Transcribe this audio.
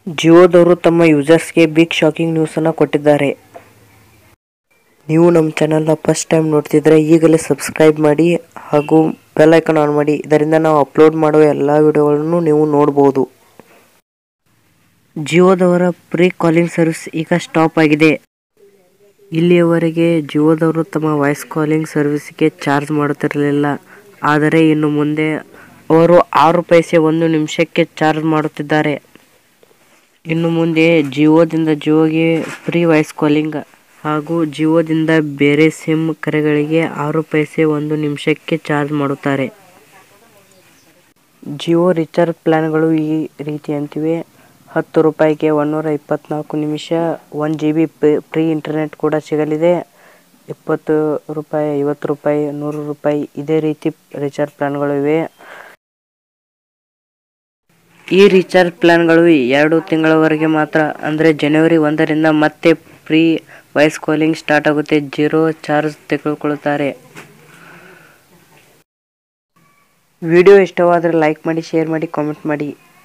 ಜಿಯೋದವರು ತಮ್ಮ ಯೂಸರ್ಸ್ಗೆ big shocking ನ್ಯೂಸನ್ನು ಕೊಟ್ಟಿದ್ದಾರೆ ನೀವು ನಮ್ಮ ಚಾನಲ್ನ ಫಸ್ಟ್ ಟೈಮ್ ನೋಡ್ತಿದ್ರೆ ಈಗಲೇ ಸಬ್ಸ್ಕ್ರೈಬ್ ಮಾಡಿ ಹಾಗೂ ಬೆಲ್ ಐಕಾನ್ ಆನ್ ಮಾಡಿ ಇದರಿಂದ ನಾವು ಅಪ್ಲೋಡ್ ಮಾಡುವ ಎಲ್ಲ ವಿಡಿಯೋಗಳನ್ನು ನೀವು ನೋಡ್ಬೋದು ಜಿಯೋದವರ ಪ್ರೀ ಕಾಲಿಂಗ್ ಸರ್ವಿಸ್ ಈಗ ಸ್ಟಾಪ್ ಆಗಿದೆ ಇಲ್ಲಿಯವರೆಗೆ ಜಿಯೋದವರು ತಮ್ಮ ವಾಯ್ಸ್ ಕಾಲಿಂಗ್ ಸರ್ವಿಸ್ಗೆ ಚಾರ್ಜ್ ಮಾಡುತ್ತಿರಲಿಲ್ಲ ಆದರೆ ಇನ್ನು ಮುಂದೆ ಅವರು ಆರು ಪೈಸೆ ಒಂದು ನಿಮಿಷಕ್ಕೆ ಚಾರ್ಜ್ ಮಾಡುತ್ತಿದ್ದಾರೆ ಇನ್ನು ಮುಂದೆ ಜಿಯೋದಿಂದ ಜಿಯೋಗೆ ಫ್ರೀ ವಾಯ್ಸ್ ಕಾಲಿಂಗ್ ಹಾಗೂ ಜಿಯೋದಿಂದ ಬೇರೆ ಸಿಮ್ ಕರೆಗಳಿಗೆ ಆರು ಪೈಸೆ ಒಂದು ನಿಮಿಷಕ್ಕೆ ಚಾರ್ಜ್ ಮಾಡುತ್ತಾರೆ ಜಿಯೋ ರಿಚಾರ್ಜ್ ಪ್ಲಾನ್ಗಳು ಈ ರೀತಿಯಂತಿವೆ ಹತ್ತು ರೂಪಾಯಿಗೆ ಒಂದೂರ ಇಪ್ಪತ್ನಾಲ್ಕು ನಿಮಿಷ one G B free internet ಕೂಡ ಸಿಗಲಿದೆ ಇಪ್ಪತ್ತು ರೂಪಾಯಿ ಐವತ್ತು ರೂಪಾಯಿ ನೂರು ರೂಪಾಯಿ ಇದೇ ರೀತಿ ರಿಚಾರ್ಜ್ ಪ್ಲಾನ್ಗಳು ಇವೆ ಈ ರಿಚಾರ್ಜ್ ಪ್ಲಾನ್ಗಳು ಎರಡು ತಿಂಗಳವರೆಗೆ ಮಾತ್ರ ಅಂದರೆ ಜನವರಿ ಒಂದರಿಂದ ಮತ್ತೆ ಫ್ರೀ ವಾಯ್ಸ್ ಕಾಲಿಂಗ್ ಸ್ಟಾರ್ಟ್ ಆಗುತ್ತೆ ಜೀರೋ ಚಾರ್ಜ್ ತೆಗೆದುಕೊಳ್ಳುತ್ತಾರೆ ವಿಡಿಯೋ ಇಷ್ಟವಾದರೆ ಲೈಕ್ ಮಾಡಿ ಶೇರ್ ಮಾಡಿ ಕಾಮೆಂಟ್ ಮಾಡಿ